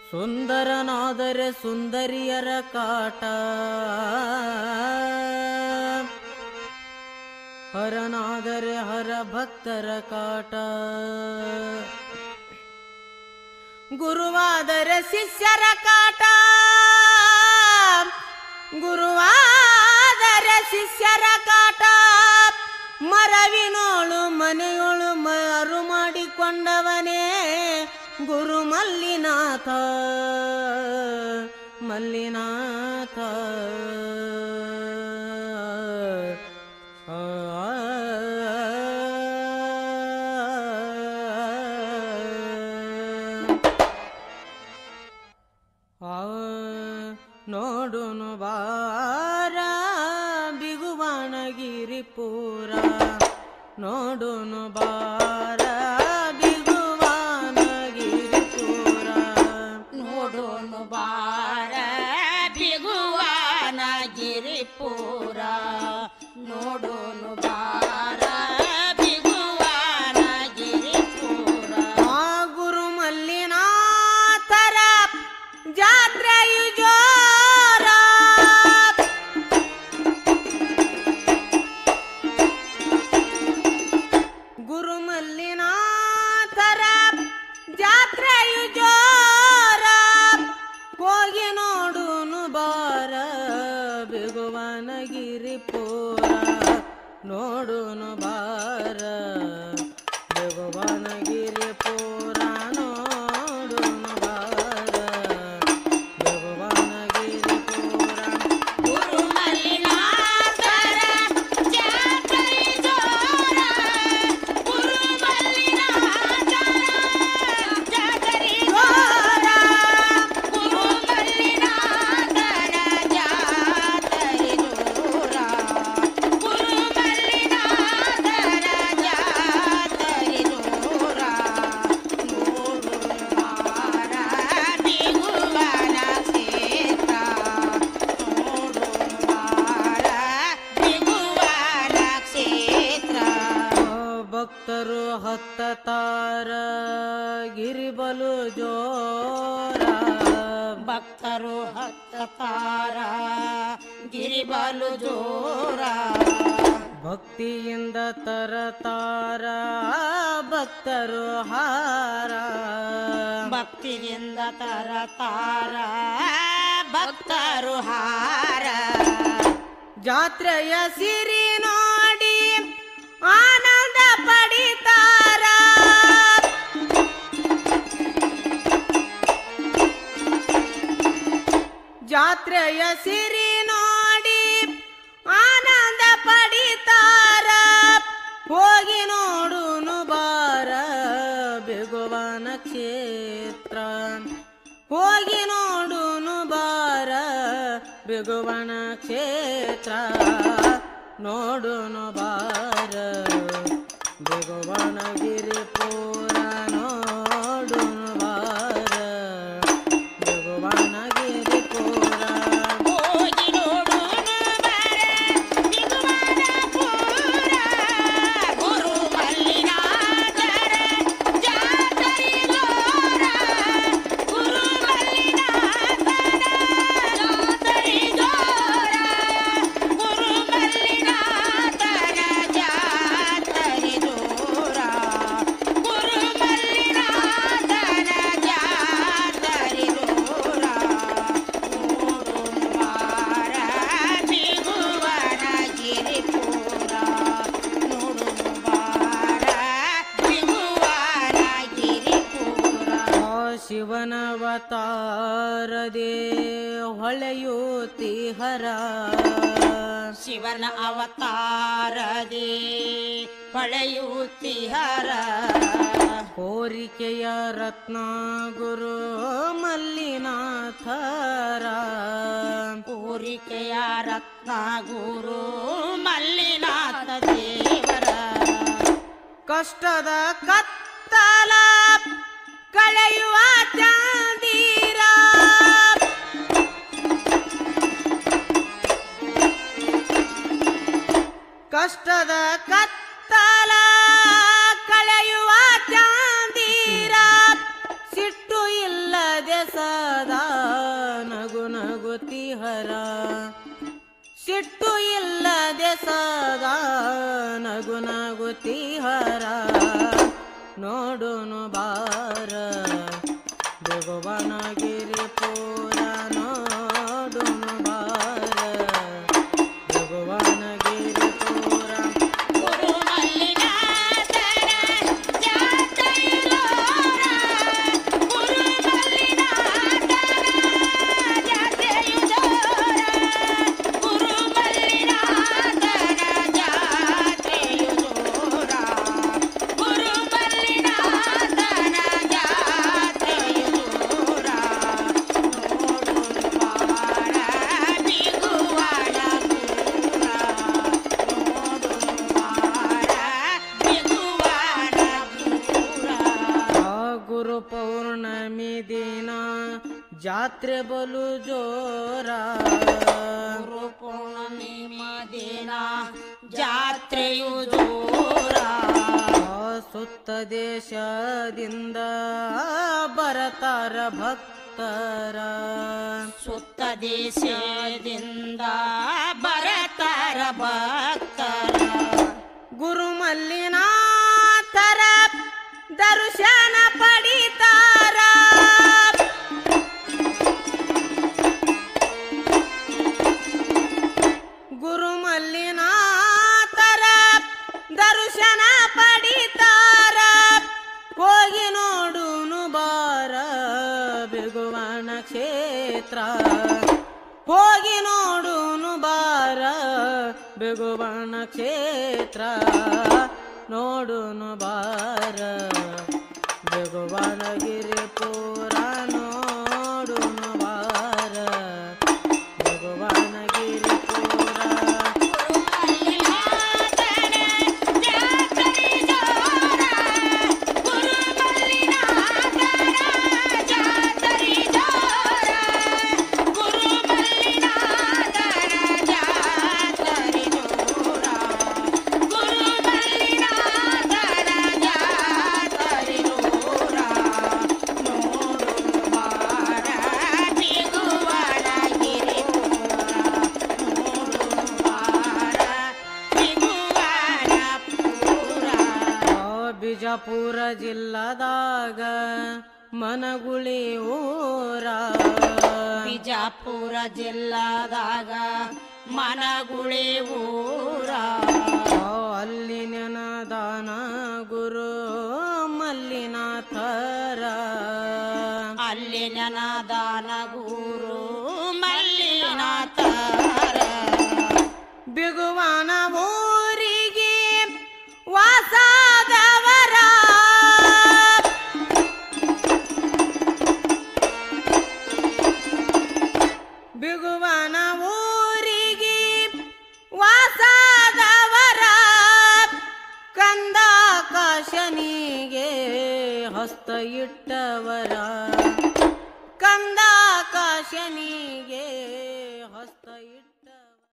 ಸುಂದರನಾದರೆ ಸುಂದರಿಯರ ಕಾಟ ಹರನಾದರೆ ಹರ ಭಕ್ತರ ಕಾಟ ಗುರುವಾದರೆ ಶಿಷ್ಯರ ಕಾಟ ಗುರುವಾದರೆ ಶಿಷ್ಯರ ಕಾಟ ಮರವಿನೋಳು ಮನೆಯೋಳು ಮರು ಮಾಡಿಕೊಂಡವನೇ ಗುರು ಮಲ್ಲಿನಾಥ ಮಲ್ಲಿನಾಥ ಆ ನೋಡುನು ಬಾರ ಬಿಗುವನಗಿರಿ ಪೂರ ನೋಡುನು ಬಾರ ಬಿಗುವನಗಿರಿ ಪೂರ ನೋಡೋನು ಬಾರ ಬಿಗುವನ ಗಿರಿಪುರ ನೋಡೋನು ಬಾರ ಬಿಗುವನ ಗಿರಿಪುರ ಆ ಗುರು ಮಲ್ಲಿನಾಥರ ಜಾತ್ರೆಯು ಜೋರ ಗುರು ಮಲ್ಲಿನಾಥರ ಜಾತ್ರೆಯು ಜೋರ ಹೋಗಿ ನೋಡುನು ಬಾರ ಬಿಗುವನಗಿರಿ ಪೂರ ನೋಡುನು ಬಾರ ಬಿಗುವನಗಿರಿ ಪೂರ ನೋಡುನು ಬಾರ ಬಿಗುವನಗಿರಿ ಪೂರ ಗುರು ಮಲ್ಲಿನಾಥರ ಜಾತ್ರೆ ಜೋರ ಗುರು ಮಲ್ಲಿನಾಥರ ಜಾತ್ರೆ ಜೋರ ಗುರು ಮಲ್ಲಿನಾಥರ ಜಾತ್ರೆ ಜೋರ ಗುರು ಮಲ್ಲಿನಾಥರ ಜಾತ್ರೆ ಜೋರ ನೋಡು ಬಾರ ಬಿಗುವನ ಕ್ಷೇತ್ರ ನೋಡು ಬಾರ ಬಿಗುವನ ಕ್ಷೇತ್ರ ಭಕ್ತರು ಹತ್ತ ತಾರ ಗಿರಿಬಲು ಜೋರ ಭಕ್ತರು ಹತ್ತ ತಾರ ಗಿರಿಬಲು ಜೋರ ಭಕ್ತಿಯಿಂದ ತರತಾರ ಭಕ್ತರು ಹಾರ ಭಕ್ತಿಯಿಂದ ತರ ತಾರ ಭಕ್ತರು ಹಾರ ಜಾತ್ರೆಯ ಸಿರಿ ನೋಡಿ ಆನಂದ ಪಡಿತಾರ ಜಾತ್ರೆಯ ಸಿರಿ ನೋಡಿ ಆನಂದ ಪಡಿತಾರ ಹೋಗಿ ನೋಡುನು ಬಾರ ಬೆಗುವನ ಕ್ಷೇತ್ರ ಹೋಗಿ ನೋಡುನು ಬಾರ ಬೆಗುವನ ಕ್ಷೇತ್ರ ನೋಡುನು ಬಾರ ಬೆಗುವನ ಗಿರಿಪುರ ನೋಡುನು ಬಾರ ಬೆಗುವನ ಗಿರಿಪುರ ಹೋಗಿ ನೋಡುನು ಬರ ಬಿಗುವನ ಪೂರ ಗುರು ಮಲ್ಲಿನಾಥರ ಜಾತ್ರೆ ಜೋರ ಗುರು ಮಲ್ಲಿನಾಥರ ಜಾತ್ರೆ ಜೋರ ಗುರು ಮಲ್ಲಿನಾಥರ ಜಾತ್ರೆ ಜೋರ ಗುರು ಮಲ್ಲಿನಾಥರ ಜಾತ್ರೆ ಜೋರ ನೋಡು ಬಾರ ಬಿಗುವನ ಗಿರಿಪುರ ನೋಡು ಬಾರ ಬಿಗುವನ ಗಿರಿಪುರ ಆ ಶಿವನವತಾರದೇ ಹೊಳೆಯುತಿ ಹರ ಶಿವನ ಅವತಾರದೇ ಹೊಳೆಯುತ್ತಿಹರ ಕೋರಿಕೆಯ ರತ್ನ ಗುರು ಮಲ್ಲಿನಾಥರ ಕೋರಿಕೆಯ ರತ್ನ ಗುರು ಮಲ್ಲಿನಾಥ ದೇವರ ಕಷ್ಟದ ಕತ್ತಲ ಕಳೆಯುವ ಚಾಂದೀರ ಕಷ್ಟದ ಕತ್ತಲ ಕಳೆಯುವ ಚಾಂದೀರ ಸಿಟ್ಟು ಇಲ್ಲದೆ ಸ ಹರ ಸಿಟ್ಟು ಇಲ್ಲದೆ ಸದಾ ನಗು ನಗುತ್ತೀಹರ ನೋಡುನು ಬಾರ ಭಗವನಗಿರಿ ಪೂರ ನೋಡುನು ಬಾರ ಭಗವನಗಿರಿ ಪೂರ ಗುರು ಮಲ್ಲಿನಾಥನ ಜಾತ್ರೆಯುದೋರ. ಗುರು ಮಲ್ಲಿನಾಥನ ಜಾತ್ರೆಯುದೋರ. ಗುರು ಮಲ್ಲಿನಾಥನ ಜಾತ್ರೆಯುದೋರ. ಗುರು ಮಲ್ಲಿನಾಥನ ಜಾತ್ರೆಯುದೋರ. ನೋಡುನು ಬಾರ ಬಿಗುವನ ದೂರ. ನೋಡುನು ಬಾರ ಬಿಗುವನ ದೂರ. ಆ ಗುರು ಪೌರ್ಣಮಿ ದಿನ ಜಾತ್ರೆ ಬಲು ಜೋರ ಗುರು ಪೂರ್ಣಿಮಾ ದಿನ ಜಾತ್ರೆಯು ಜೋರ ಆ ಸುತ್ತ ದೇಶದಿಂದ ಬರತಾರ ಭಕ್ತರ ಸುತ್ತ ದೇಶದಿಂದ ಬರತಾರ ಭಕ್ತರ ಗುರು ಮಲ್ಲಿನಾಥರ ದರ್ಶನ ಪಡಿತಾರ ಗುರು ಮಲ್ಲಿನಾಥರ ದರ್ಶನ ಪಡಿತಾರ ಹೋಗಿ ನೋಡುನು ಬಾರ ಬಿಗುವನ ಕ್ಷೇತ್ರ ಹೋಗಿ ನೋಡುನು ಬಾರ ಬಿಗುವನ ಕ್ಷೇತ್ರ ನೋಡುನು ಬಾರ ಬಿಗುವನ ಗಿರಿಪುರ ನೋಡುನು ಬಾರ ಬಿಗುವನ ಗಿರಿಪುರ ಗುರು ಮಲ್ಲಿನಾಥನ ಜಾತ್ರೆ ಜೋರ. ಗುರು ಮಲ್ಲಿನಾಥನ ಜಾತ್ರೆ ಜೋರ. ಗುರು ಮಲ್ಲಿನಾಥನ ಜಾತ್ರೆ ಜೋರ. ಗುರು ಮಲ್ಲಿನಾಥನ ಜಾತ್ರೆ ಜೋರ. ನೋಡುನು ಬಾರ ಬಿಗುವನ ಗಿರಿಪುರ. ನೋಡುನು ಬಾರ ಬಿಗುವನ ಪೂರ. ಆ ಬಿಜಾಪುರ ಜಿಲ್ಲದಾಗ ಮನಗುಳಿ ಊರ ಬಿಜಾಪುರ ಜಿಲ್ಲಾದಾಗ ಮನಗುಳಿ ಊರ ಆ ಅಲ್ಲಿ ನೆನದಾನ ಗುರು ಮಲ್ಲಿನಾಥರ ಅಲ್ಲಿ ನನದಾನ ಗುರು ಮಲ್ಲಿನಾಥರ ಬಿಗುವನ ಊರಿಗೆ ವಾಸಾದವರ ಬಿಗುವನ ಊರಿಗೆ ವಾಸಾದವರ ಕಂದಾಕಾಶನಿಗೆ ಹಸ್ತ ಇಟ್ಟವರ ಕಂದಾಕಾಶನಿಗೆ ಹಸ್ತ ಇಟ್ಟ